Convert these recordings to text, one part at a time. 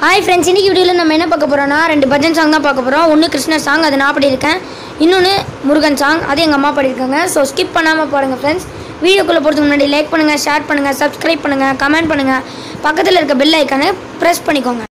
hi friends இன்னைக்கு வீடியோவில் நம்ம என்ன பார்க்க போகிறோம்னா ரெண்டு பஜன் சாங் தான் பார்க்க போகிறோம் ஒன்று கிருஷ்ணர் சாங் அது நான் பாடியிருக்கேன் இன்னொன்று முருகன் சாங் அது எங்கள் அம்மா பாடியிருக்காங்க ஸோ ஸ்கிப் பண்ணாமல் பாருங்கள் ஃப்ரெண்ட்ஸ் வீடியோக்குள்ளே போகிறதுக்கு முன்னாடி லைக் பண்ணுங்கள் ஷேர் பண்ணுங்கள் சப்ஸ்கிரைப் பண்ணுங்கள் கமெண்ட் பண்ணுங்கள் பக்கத்தில் இருக்க பெல் ஐக்கானை ப்ரெஸ் பண்ணிக்கோங்க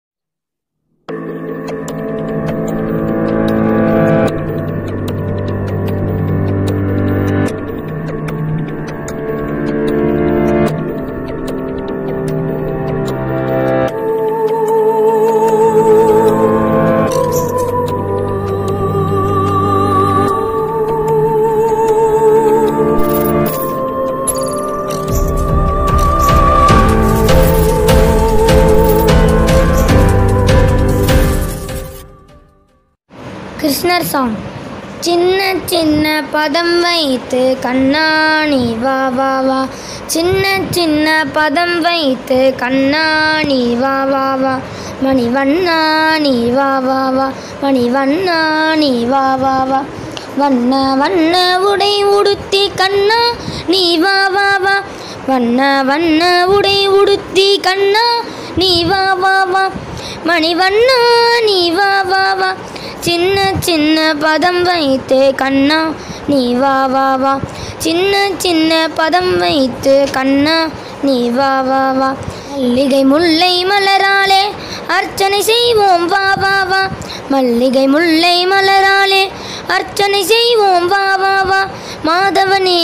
கிருஷ்ணர் சாங் சின்ன சின்ன பதம் வைத்து கண்ணாணி வா வா வா சின்ன சின்ன பதம் வைத்து கண்ணாணி வா வா வா மணி வண்ணாணி வா வா வா மணி வண்ணாணி வா வா வா வண்ண வண்ண உடை உடுத்தி கண்ணா நீ வா வா வா வண்ண வண்ண உடை உடுத்தி கண்ணா நீ வா வா வா மணி வண்ணா நீ வா வா வா சின்ன சின்ன பதம் வைத்து கண்ணா நீ வா வா வா சின்ன சின்ன பதம் வைத்து கண்ணா நீ வா வா வா மல்லிகை முல்லை மலராலே அர்ச்சனை செய்வோம் வா வா வா மல்லிகை முல்லை மலராலே அர்ச்சனை செய்வோம் வா வா வா மாதவனே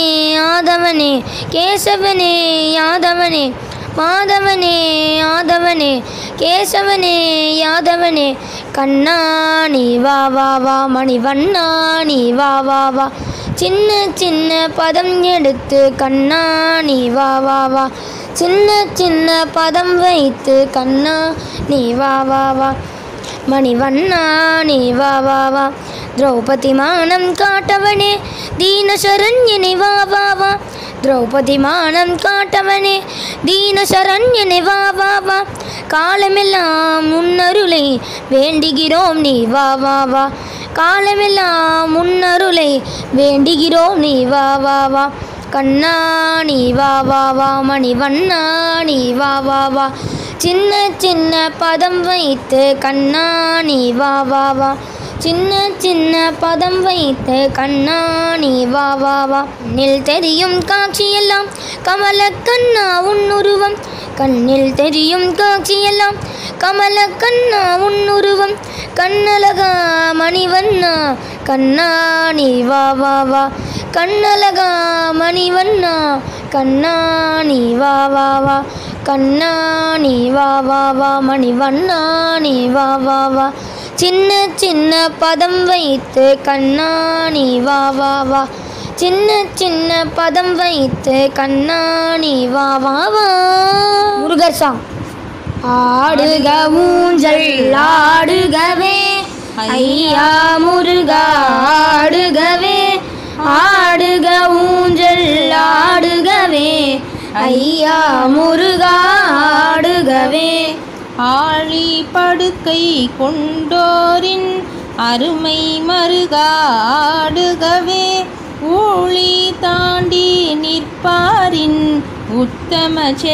ஆதவனே கேசவனே யாதவனே மாதவனே ஆதவனே கேசவனே யாதவனே கண்ணா நீ வா வா வா மணி வண்ணா நீ வா வா வா சின்ன சின்ன பதம் எடுத்து கண்ணா நீ வா வா வா சின்ன சின்ன பதம் வைத்து கண்ணா நீ வா வா வா மணி வண்ணா நீ வா வா வா திரௌபதி மானம் காட்டவனே தீன சரண்யனை வா வா வா திரௌபதி மானம் காட்டவனே தீன சரண்யனை வா வா வா காலமெல்லாம் முன்னருளை வேண்டுகிறோம் நீ வா வா வா காலமெல்லாம் முன்னருளை வேண்டுகிறோம் நீ வா வா வா கண்ணா நீ வா வா வா மணி வண்ணா நீ வா வா வா சின்ன சின்ன பதம் வைத்து கண்ணா நீ வா வா வா சின்ன சின்ன பதம் வைத்து கண்ணா நீ வா வா வா கண்ணில் தெரியும் காட்சியெல்லாம் கமல கண்ணா உன்னுருவம் கண்ணில் தெரியும் காட்சியெல்லாம் கமல கண்ணா உன்னுருவம் கண்ணழகா மணிவண்ணா கண்ணா நீ வா வா வா கண்ணழகா மணிவண்ணா கண்ணா நீ வா வா வா கண்ணா நீ வா வா வா மணிவண்ணா நீ வா வா வா சின்ன சின்ன பதம் வைத்து கண்ணா நீ வா வா வா சின்ன சின்ன பதம் வைத்து கண்ணா நீ வா வா வா முருகர் சாங் ஆடுக ஊஞ்சல் ஆடுகவே ஐயா முருகா ஆடுகவே ஆடுக ஊஞ்சல் ஆடுகவே ஐயா முருகா ஆடுகவே ஆழி படுக்கை கொண்டோரின் அருமை மருகாடுகவே ஊழி தாண்டி நிற்பாரின் உத்தம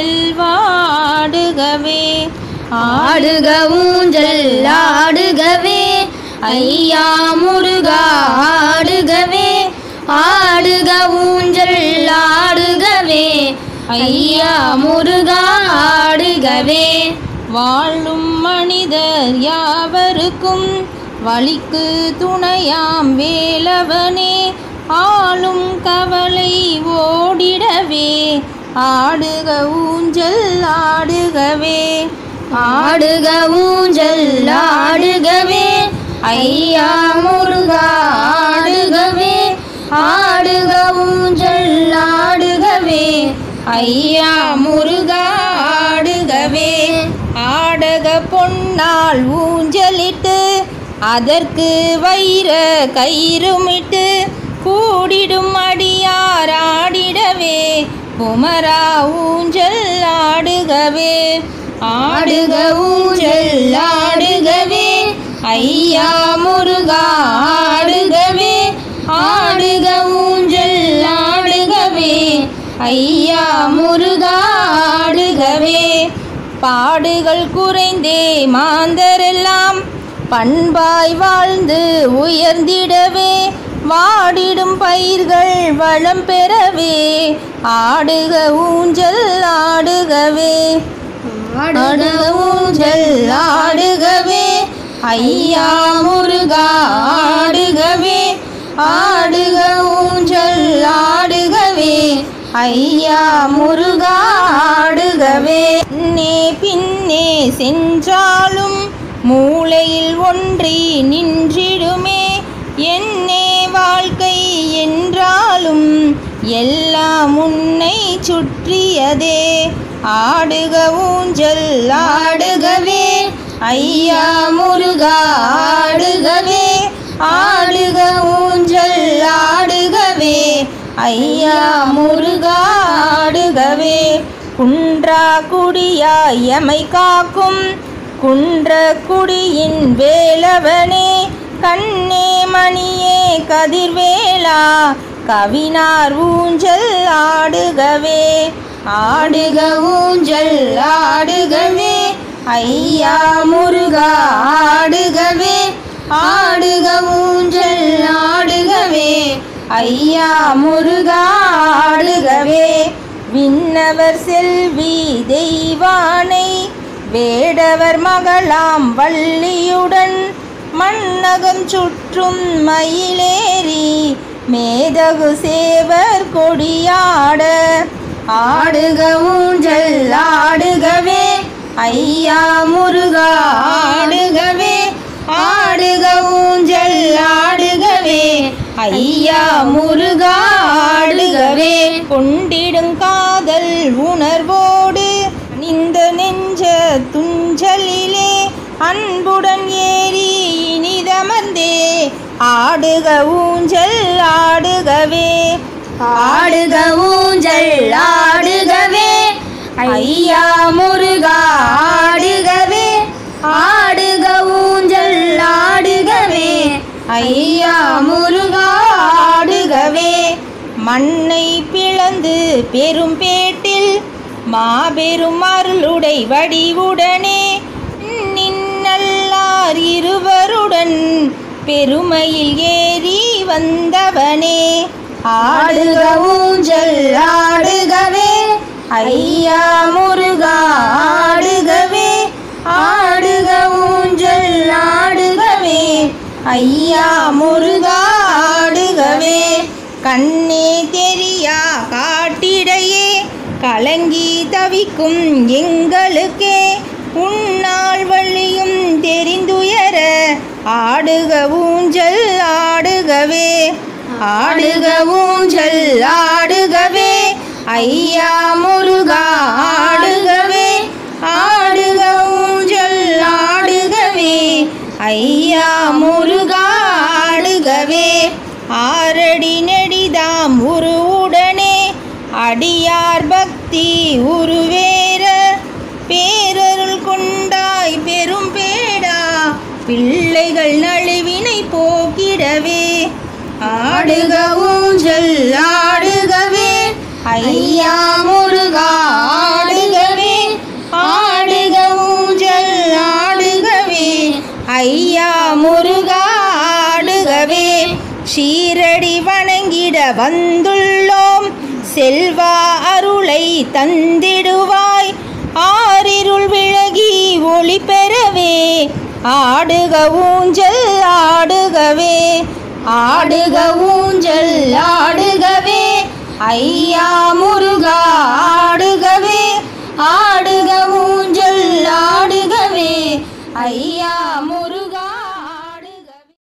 செல்வாடுகவே ஆடுக ஊஞ்சல் ஆடுகவே ஐயா முருகா ஆடுகவே ஆடுக ஊஞ்சல் ஆடுகவே ஐயா முருகா ஆடுகவே வாழும் மனிதர் யாவருக்கும் வழிக்கு துணையாம் வேலவனே ஆளும் கவலை ஓடிடவே ஆடுக ஊஞ்சல் ஆடுகவே ஆடுக ஊஞ்சல் ஆடுகவே ஐயா முருகா ஆடுகவே ஆடுக ஊஞ்சல் ஆடுகவே ஐயா முருகா ஆடுகவே ஆடக பொன்னால் ஊஞ்சலிட்டு அதற்கு வைர கயிறுமிட்டு கூடிடும் அடியார் ஆடிடவே குமரா ஊஞ்சல் ஆடுகவே ஆடுக ஊஞ்சல் ஆடுகவே ஐயா முருகா ஆடுகவே ஆடுக ஊஞ்சல் ஆடுகவே ஐயா முருகா ஆடுகவே பாட பாடுகள் குறைந்தே மாந்தரெல்லாம் பண்பாய் வாழ்ந்து உயர்ந்திடவே வாடிடும் பயிர்கள் வளம் பெறவே ஆடுக ஊஞ்சல் ஆடுகவே ஆடுக ஊஞ்சல் ஆடுகவே ஐயா முருகா ஆடுகவே ஆடுக ஊஞ்சல் ஆடுகவே ஐயா முருகா ஆடுகவே நே பின்னே சென்றாலும் மூளையில் ஒன்றி நின்றிடுமே என்னே வாழ்க்கை என்றாலும் எல்லாம் உன்னை சுற்றியதே ஆடுக ஊஞ்சல் ஆடுகவே ஐயா முருகா ஆடுகவே ஆடுக ஊஞ்சல் ஆடுகவே ஐயா முருகா ஆடுகவே குன்றா குடியாய் எமை காக்கும் குன்ற குடியின் வேலவனே கண்ணே மணியே கதிர்வேலா கவினார் ஊஞ்சல் ஆடுகவே ஆடுக ஊஞ்சல் ஆடுகவே ஐயா முருகா ஆடுகவே ஆடுக ஊஞ்சல் ஆடுகவே ஐயா முருகா ஆடுகவே விண்ணவர் செல்வி தெய்வானை வேடவர் மகளாம் வள்ளியுடன் மண்ணகம் சுற்றும் மயிலேறி மேதகு சேவர் கொடியாட ஆடுக ஊஞ்சல் ஆடுகவே ஐயா முருகா ஆடுகவே ஆடுக ஊஞ்சல் ஆடுகவே ஐயா முருகா ஆடுகவே கொண்டிடும் காதல் உணர்வோடு நிந்த நெஞ்ச துஞ்சலிலே அன்புடன் ஏறி இனிதமர்ந்தே ஆடுக ஊஞ்சல் ஆடுகவே ஆடுக ஊஞ்சல் ஆடுகவே ஐயா முருகா ஆடுகவே ஆடுக ஊஞ்சல் ஆடுகவே ஐயா முருகா ஆடுகவே மண்ணை பிளந்து பெரும் பேட்டில் மாபெரும் அருளுடை வடிவுடனே நின்னல்லார் இருவருடன் பெருமையில் ஏறி வந்தவனே ஆடுக ஊஞ்சல் ஆடுகவே ஐயா முருகா ஆடுகவே ஆடுக ஊஞ்சல் ஆடுகவே ஐயா முருகா ஆடுகவே கண்ணே தெரியா காட்டிடையே கலங்கி தவிக்கும் எங்களுக்கே உன்னால் வழியும் தெரிந்துயர ஆடுக ஊஞ்சல் ஆடுகவே ஆடுக ஊஞ்சல் ஆடுகவே ஐயா முருகா ஆடுகவே ஆடுக ஊஞ்சல் ஆடுகவே ஐயா முருகா ஆடுகவே ஆரடி நெடிதாம் உருவுடனே அடியார் பக்தி உருவேற பேரருள் கொண்டாய் பெரும் பேடா பிள்ளைகள் நழுவினை போக்கிடவே ஆடுக ஊஞ்சல் ஆடுகவே ஐயா முருகா ஆடுகவே ஆடுக ஊஞ்சல் ஆடுகவே ஐயா முருகா ஆடுகவே ஷீரடி வணங்கிட வந்துள்ளோம் செல்வா அருளை தந்திடுவாய் ஆறிருள் விலகி ஒளி பெறவே ஆடுக ஊஞ்சல் ஆடுகவே ஆடுக ஊஞ்சல் ஆடுகவே ஐயா முருகா